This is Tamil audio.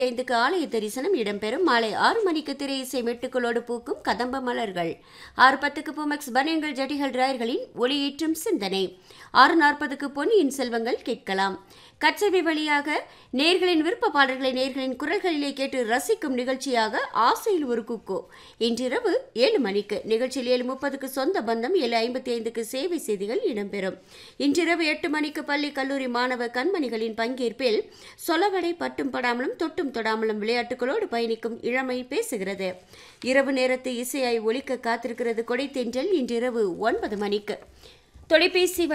ஐந்துக்கு ஆலய தரிசனம் இடம்பெறும் மாலை ஆறு மணிக்கு திரை இசை மெட்டுக்களோடு பூக்கும் கதம்ப மலர்கள் ஆறு பத்துக்கு பூமெக்ஸ் பனியன்கள் ஜட்டிகள் ராயர்களின் ஒளியேற்றும் சிந்தனை ஆறு நாற்பதுக்கு பொன்னியின் செல்வங்கள் கேட்கலாம் கச்சேரி வழியாக நேர்களின் விருப்ப பாடல்களை நேர்களின் குரல்களிலே கேட்டு ரசிக்கும் நிகழ்ச்சியாக ஆசையில் ஒரு குக்கோ இன்றிரவு ஏழு மணிக்கு நிகழ்ச்சியில் ஏழு முப்பதுக்கு சொந்த பந்தம் ஏழு ஐம்பத்தி ஐந்துக்கு சேவை செய்திகள் இடம்பெறும் இன்றிரவு எட்டு மணிக்கு பள்ளி கல்லூரி மாணவ கண்மணிகளின் பங்கேற்பில் சொலவடை பட்டும் படாமலும் தொட்டும் தொடாமலும் விளையாட்டுகளோடு பயணிக்கும் இளமை பேசுகிறது இரவு நேரத்து இசையாய் ஒலிக்க காத்திருக்கிறது கொடைத்தென்றல் இன்றிரவு ஒன்பது மணிக்கு தொலைபேசி